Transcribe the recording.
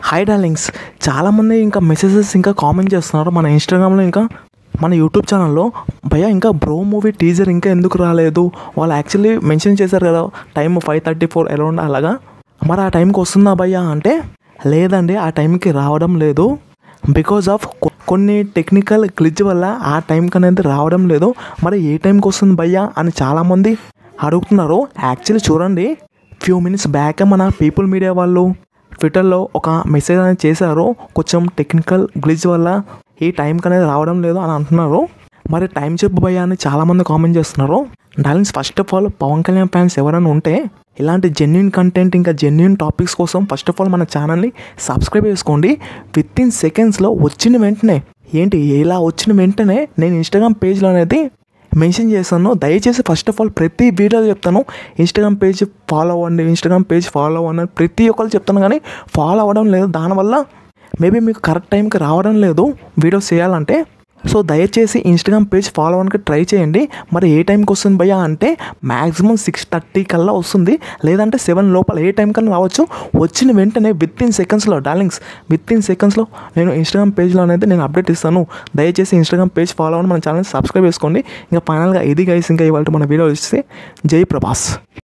hi darlings చాలామంది ఇంకా messages ఇంకా కామెంట్ చేస్తున్నారు మన ఇన్స్టాగ్రామ్లో ఇంకా మన యూట్యూబ్ ఛానల్లో భయ్య ఇంకా బ్రో మూవీ టీజర్ ఇంకా ఎందుకు రాలేదు వాళ్ళు యాక్చువల్లీ మెన్షన్ చేశారు కదా time five thirty four around అలాగా మరి ఆ టైంకి వస్తుందా భయ్య అంటే లేదండి ఆ టైంకి రావడం లేదు బికాజ్ ఆఫ్ కొన్ని టెక్నికల్ గ్లిచ్ వల్ల ఆ టైంకి అనేది రావడం లేదు మరి ఏ టైంకి వస్తుంది భయ్య అని చాలామంది అడుగుతున్నారు యాక్చువల్లీ చూడండి ఫ్యూ మినిట్స్ బ్యాక్ మన పీపుల్ మీడియా వాళ్ళు ట్విట్టర్లో ఒక మెసేజ్ అనేది చేశారు కొంచెం టెక్నికల్ గ్లిచ్ వల్ల ఈ టైంకి అనేది రావడం లేదు అని అంటున్నారు మరి టైం చెప్పు భయ్యా అని చాలామంది కామెంట్ చేస్తున్నారు darlings first of all Pawan Kalyan fans ఎవరైనా ఉంటే ఇలాంటి జెన్యున్ కంటెంట్ ఇంకా జెన్యున్ టాపిక్స్ కోసం ఫస్ట్ ఆఫ్ ఆల్ మన ఛానల్ని సబ్స్క్రైబ్ చేసుకోండి విత్ ఇన్ సెకండ్స్లో వచ్చిన వెంటనే ఏంటి ఇలా వచ్చిన వెంటనే నేను ఇన్స్టాగ్రామ్ పేజ్లో అనేది మెన్షన్ చేస్తాను దయచేసి ఫస్ట్ ఆఫ్ ఆల్ ప్రతి వీడియోలో చెప్తాను ఇన్స్టాగ్రామ్ పేజ్ ఫాలో అవ్వండి ఇన్స్టాగ్రామ్ పేజ్ ఫాలో అవ్వండి అని ప్రతి ఒక్కరు చెప్తాను కానీ ఫాలో అవ్వడం లేదు దానివల్ల మేబీ మీకు కరెక్ట్ టైంకి రావడం లేదు వీడియోస్ చేయాలంటే సో దయచేసి ఇన్స్టాగ్రామ్ పేజ్ ఫాలో అవ్వడానికి ట్రై చేయండి మరి ఏ టైంకి వస్తుంది భయ్యా అంటే మ్యాక్సిమం సిక్స్ థర్టీ కల్లా వస్తుంది లేదంటే సెవెన్ లోపల ఏ టైం కన్నా రావచ్చు వచ్చిన వెంటనే విత్ ఇన్ సెకండ్స్లో డార్లింగ్స్ విత్ ఇన్ సెకండ్స్లో నేను ఇన్స్టాగ్రామ్ పేజ్లో అనేది నేను అప్డేట్ ఇస్తాను దయచేసి ఇన్స్టాగ్రామ్ పేజ్ ఫాలో అవ్వండి మన ఛానల్ సబ్స్క్రైబ్ చేసుకోండి ఇంకా ఫైనల్గా ఇది గైస్ ఇంకా ఇవాళ మన వీడియో ఇస్తే జై ప్రభాస్